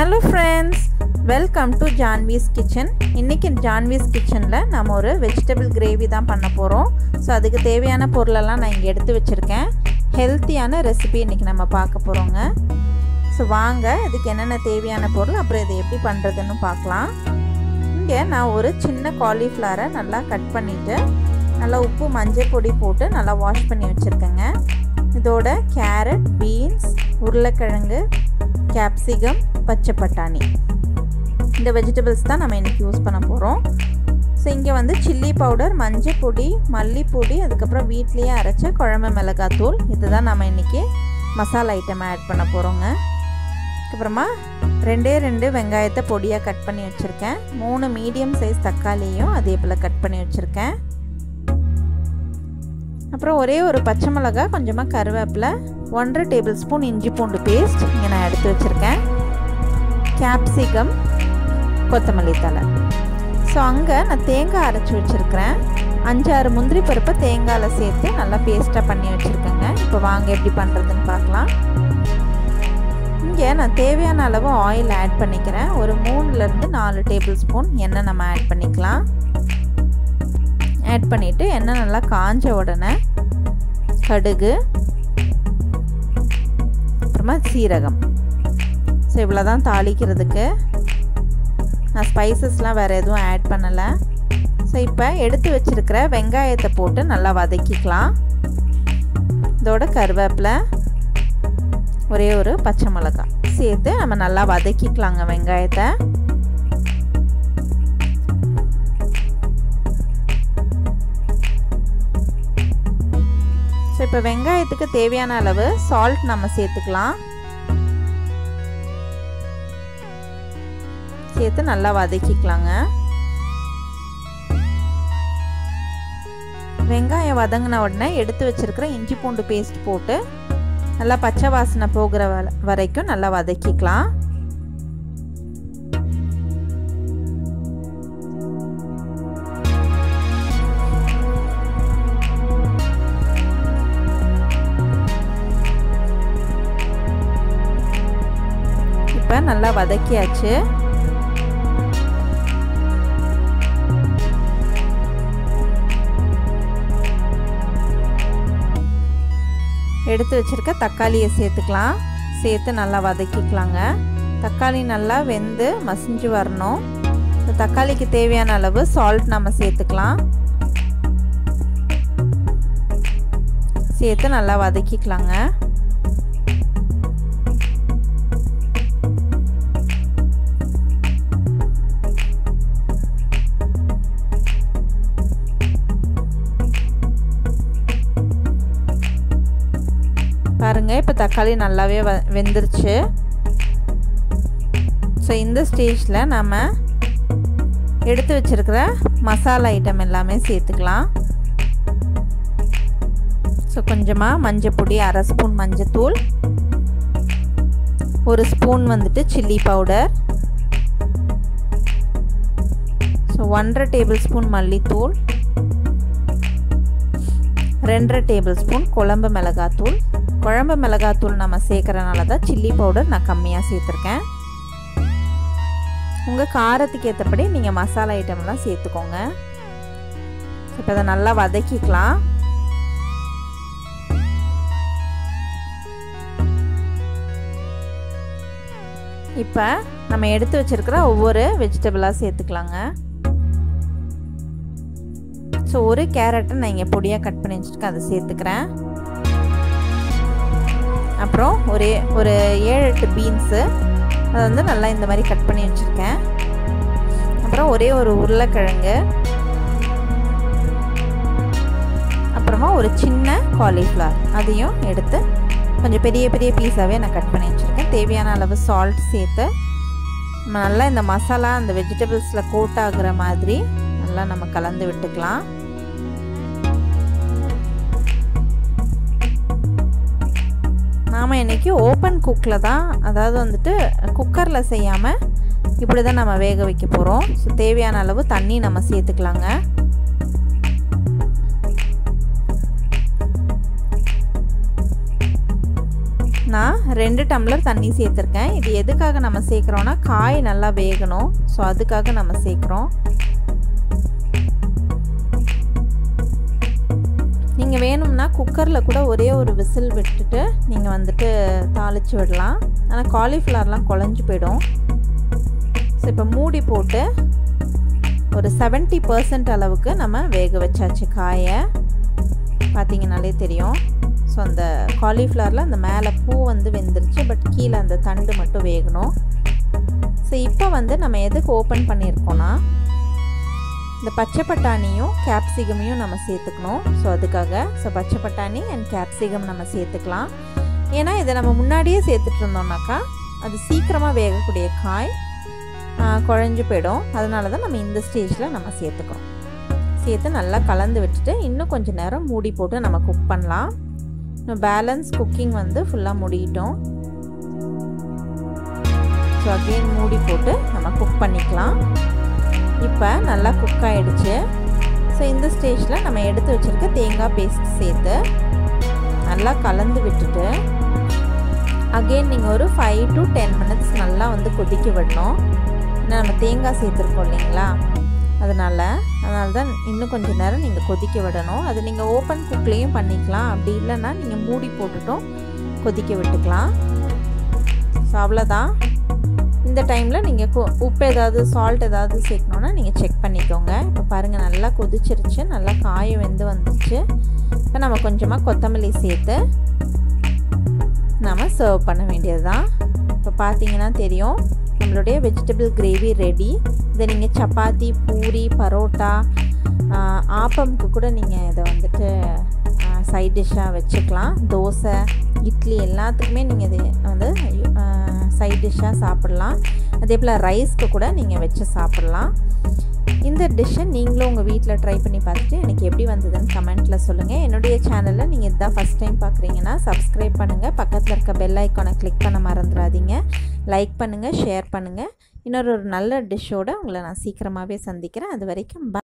hello friends welcome to Janvi's kitchen இன்றைக்கி ஜான்வீஸ் கிச்சனில் நம்ம ஒரு வெஜிடபிள் கிரேவி தான் பண்ண போகிறோம் ஸோ அதுக்கு தேவையான பொருளெல்லாம் நான் இங்கே எடுத்து வச்சுருக்கேன் ஹெல்த்தியான ரெசிபி இன்றைக்கி நம்ம பார்க்க போகிறோங்க ஸோ வாங்க இதுக்கு என்னென்ன தேவையான பொருள் அப்புறம் இதை எப்படி பண்ணுறதுன்னு பார்க்கலாம் இங்கே நான் ஒரு சின்ன காலிஃப்ளவரை நல்லா கட் பண்ணிவிட்டு நல்லா உப்பு மஞ்சள் பொடி போட்டு நல்லா வாஷ் பண்ணி வச்சுருக்கேங்க இதோட கேரட் பீன்ஸ் உருளைக்கிழங்கு கேப்சிகம் பச்சை பட்டாணி இந்த வெஜிடபிள்ஸ் தான் நம்ம இன்றைக்கி யூஸ் பண்ண போகிறோம் ஸோ இங்கே வந்து சில்லி பவுடர் மஞ்சள் பொடி மல்லிப்பொடி அதுக்கப்புறம் வீட்லேயே அரைச்ச குழம்பு மிளகாத்தூள் இதுதான் நம்ம இன்றைக்கி மசாலா ஐட்டம் ஆட் பண்ண போகிறோங்க அதுக்கப்புறமா ரெண்டே ரெண்டு வெங்காயத்தை பொடியாக கட் பண்ணி வச்சுருக்கேன் மூணு மீடியம் சைஸ் தக்காளியும் அதே போல் கட் பண்ணி வச்சுருக்கேன் அப்புறம் ஒரே ஒரு பச்சை மிளகா கொஞ்சமாக கருவேப்பிலை ஒன்றரை டேபிள் ஸ்பூன் இஞ்சி பூண்டு பேஸ்ட் இங்கே நான் எடுத்து வச்சுருக்கேன் கேப்சிகம் கொத்தமல்லி தலை ஸோ அங்கே நான் தேங்காய் அரைச்சி வச்சுருக்கிறேன் அஞ்சாறு முந்திரி பருப்பை தேங்காயில் சேர்த்து நல்லா பேஸ்ட்டாக பண்ணி வச்சுருக்கேங்க இப்போ வாங்க எப்படி பண்ணுறதுன்னு பார்க்கலாம் இங்கே நான் தேவையான அளவு ஆயில் ஆட் பண்ணிக்கிறேன் ஒரு மூணுலேருந்து நாலு டேபிள் ஸ்பூன் எண்ணெய் நம்ம ஆட் பண்ணிக்கலாம் ஆட் பண்ணிவிட்டு எண்ணெய் நல்லா காஞ்ச உடனே கடுகு அப்புறமா சீரகம் ஸோ இவ்வளோ தான் தாளிக்கிறதுக்கு நான் ஸ்பைசஸ்லாம் வேறு எதுவும் ஆட் பண்ணலை ஸோ இப்போ எடுத்து வச்சுருக்கிற வெங்காயத்தை போட்டு நல்லா வதக்கிக்கலாம் இதோட கருவேப்பிலை ஒரே ஒரு பச்சை மிளகாய் சேர்த்து நம்ம நல்லா வதக்கிக்கலாங்க வெங்காயத்தை ஸோ இப்போ வெங்காயத்துக்கு தேவையான அளவு சால்ட் நம்ம சேர்த்துக்கலாம் சேர்த்து நல்லா வதக்கிக்கலாங்க வெங்காயம் வதங்கின உடனே எடுத்து வச்சிருக்கிற இஞ்சி பூண்டு பேஸ்ட் போட்டு நல்லா பச்சை வாசனை போகிற வரைக்கும் நல்லா வதக்கிக்கலாம் இப்போ நல்லா வதக்கியாச்சு எடுத்து வச்சுருக்க தக்காளியை சேர்த்துக்கலாம் சேர்த்து நல்லா வதக்கிக்கலாங்க தக்காளி நல்லா வெந்து மசிஞ்சு வரணும் தக்காளிக்கு தேவையான அளவு சால்ட் நம்ம சேர்த்துக்கலாம் சேர்த்து நல்லா வதக்கிக்கலாங்க பாருங்கள் இப்போ தக்காளி நல்லாவே வ வெந்துருச்சு ஸோ இந்த ஸ்டேஜில் நம்ம எடுத்து வச்சுருக்கிற மசாலா ஐட்டம் எல்லாமே சேர்த்துக்கலாம் ஸோ கொஞ்சமாக மஞ்சள் பொடி அரை ஸ்பூன் மஞ்சத்தூள் ஒரு ஸ்பூன் வந்துட்டு சில்லி பவுடர் ஸோ ஒன்றரை டேபிள் ஸ்பூன் மல்லித்தூள் ரெண்டரை டேபிள் ஸ்பூன் குழம்பு மிளகாத்தூள் குழம்பு மிளகாத்தூள் நம்ம சேர்க்குறனால தான் சில்லி பவுடர் நான் கம்மியாக சேர்த்துருக்கேன் உங்கள் காரத்துக்கு ஏற்றபடி நீங்கள் மசாலா ஐட்டம்லாம் சேர்த்துக்கோங்க இப்போ அதை நல்லா வதக்கிக்கலாம் இப்போ நம்ம எடுத்து வச்சுருக்கிற ஒவ்வொரு வெஜிடபிளாக சேர்த்துக்கலாங்க ஸோ ஒரு கேரட்டை நான் இங்கே பொடியாக கட் பண்ணி வச்சுருக்கேன் அதை சேர்த்துக்கிறேன் அப்புறம் ஒரு ஒரு ஏழு எட்டு பீன்ஸு அதை வந்து நல்லா இந்த மாதிரி கட் பண்ணி வச்சுருக்கேன் அப்புறம் ஒரே ஒரு உருளைக்கிழங்கு அப்புறமா ஒரு சின்ன காலிஃப்ளவர் அதையும் எடுத்து கொஞ்சம் பெரிய பெரிய பீஸாகவே நான் கட் பண்ணி வச்சுருக்கேன் தேவையான அளவு சால்ட் சேர்த்து நம்ம நல்லா இந்த மசாலா அந்த வெஜிடபிள்ஸில் கோட் ஆகுற மாதிரி நல்லா நம்ம கலந்து விட்டுக்கலாம் நாம் இன்றைக்கி ஓப்பன் குக்கில் தான் அதாவது வந்துட்டு குக்கரில் செய்யாமல் இப்படி தான் நம்ம வேக வைக்க போகிறோம் ஸோ தேவையான அளவு தண்ணி நம்ம சேர்த்துக்கலாங்க நான் ரெண்டு டம்ளர் தண்ணி சேர்த்துருக்கேன் இது எதுக்காக நம்ம சேர்க்குறோன்னா காய் நல்லா வேகணும் ஸோ அதுக்காக நம்ம சேர்க்குறோம் நீங்கள் வேணும்னா குக்கரில் கூட ஒரே ஒரு விசில் விட்டுட்டு நீங்கள் வந்துட்டு தாளித்து விடலாம் ஆனால் காலிஃப்ளவர்லாம் குழஞ்சி போயிடும் ஸோ இப்போ மூடி போட்டு ஒரு செவன்ட்டி பர்சன்ட் அளவுக்கு நம்ம வேக வச்சாச்சு காயை பார்த்தீங்கனாலே தெரியும் ஸோ அந்த காலிஃப்ளவரில் அந்த மேலே பூ வந்து வெந்துருச்சு பட் கீழே அந்த தண்டு மட்டும் வேகணும் ஸோ இப்போ வந்து நம்ம எதுக்கு ஓப்பன் பண்ணியிருக்கோன்னா இந்த பச்சை பட்டாணியும் கேப்சிகமையும் நம்ம சேர்த்துக்கணும் ஸோ அதுக்காக ஸோ பச்சை பட்டாணி அண்ட் கேப்சிகம் நம்ம சேர்த்துக்கலாம் ஏன்னா இதை நம்ம முன்னாடியே சேர்த்துட்டு இருந்தோம்னாக்கா அது சீக்கிரமாக வேகக்கூடிய காய் குழஞ்சி போயிடும் அதனால தான் நம்ம இந்த ஸ்டேஜில் நம்ம சேர்த்துக்கிறோம் சேர்த்து நல்லா கலந்து விட்டுட்டு இன்னும் கொஞ்சம் நேரம் மூடி போட்டு நம்ம குக் பண்ணலாம் இன்னும் பேலன்ஸ் குக்கிங் வந்து ஃபுல்லாக முடியிட்டோம் ஸோ அகெயின் மூடி போட்டு நம்ம குக் பண்ணிக்கலாம் இப்போ நல்லா குக் ஆகிடுச்சு ஸோ இந்த ஸ்டேஜில் நம்ம எடுத்து வச்சுருக்க தேங்காய் பேஸ்ட் சேர்த்து நல்லா கலந்து விட்டுட்டு அகெயின் நீங்கள் ஒரு ஃபைவ் டு டென் மினிட்ஸ் நல்லா வந்து கொதிக்க விடணும் ஏன்னா நம்ம தேங்காய் சேர்த்துருக்கோம் இல்லைங்களா அதனால் அதனால தான் இன்னும் கொஞ்சம் நேரம் நீங்கள் கொதிக்க விடணும் அது நீங்கள் ஓப்பன் குக்லேயும் பண்ணிக்கலாம் அப்படி இல்லைன்னா நீங்கள் மூடி போட்டுட்டும் கொதிக்க விட்டுக்கலாம் ஸோ அவ்வளோதான் இந்த டைமில் நீங்கள் உப்பு ஏதாவது சால்ட் ஏதாவது சேர்க்கணுன்னா நீங்கள் செக் பண்ணிக்கோங்க இப்போ பாருங்கள் நல்லா கொதிச்சிருச்சு நல்லா காய வெந்து வந்துச்சு இப்போ நம்ம கொஞ்சமாக கொத்தமல்லி சேர்த்து நம்ம சர்வ் பண்ண வேண்டியது தான் இப்போ பார்த்தீங்கன்னா தெரியும் நம்மளுடைய வெஜிடபிள் கிரேவி ரெடி இதை நீங்கள் சப்பாத்தி பூரி பரோட்டா ஆப்பம்க்கு கூட நீங்கள் இதை வந்துட்டு சைட் டிஷ்ஷாக வச்சுக்கலாம் தோசை இட்லி எல்லாத்துக்குமே நீங்கள் இது வந்து சைட் டிஷ்ஷாக சாப்பிட்லாம் அதே போல் ரைஸ்க்கு கூட நீங்கள் வச்சு சாப்பிட்லாம் இந்த டிஷ்ஷை நீங்களும் உங்கள் வீட்டில் ட்ரை பண்ணி பார்த்துட்டு எனக்கு எப்படி வந்ததுன்னு கமெண்ட்டில் சொல்லுங்கள் என்னுடைய சேனலில் நீங்கள் இதுதான் ஃபஸ்ட் டைம் பார்க்குறீங்கன்னா சப்ஸ்கிரைப் பண்ணுங்கள் பக்கத்தில் இருக்க பெல் ஐக்கானை கிளிக் பண்ண மறந்துடாதீங்க லைக் பண்ணுங்கள் ஷேர் பண்ணுங்கள் இன்னொரு ஒரு நல்ல டிஷ்ஷோடு உங்களை நான் சீக்கிரமாகவே சந்திக்கிறேன் அது வரைக்கும்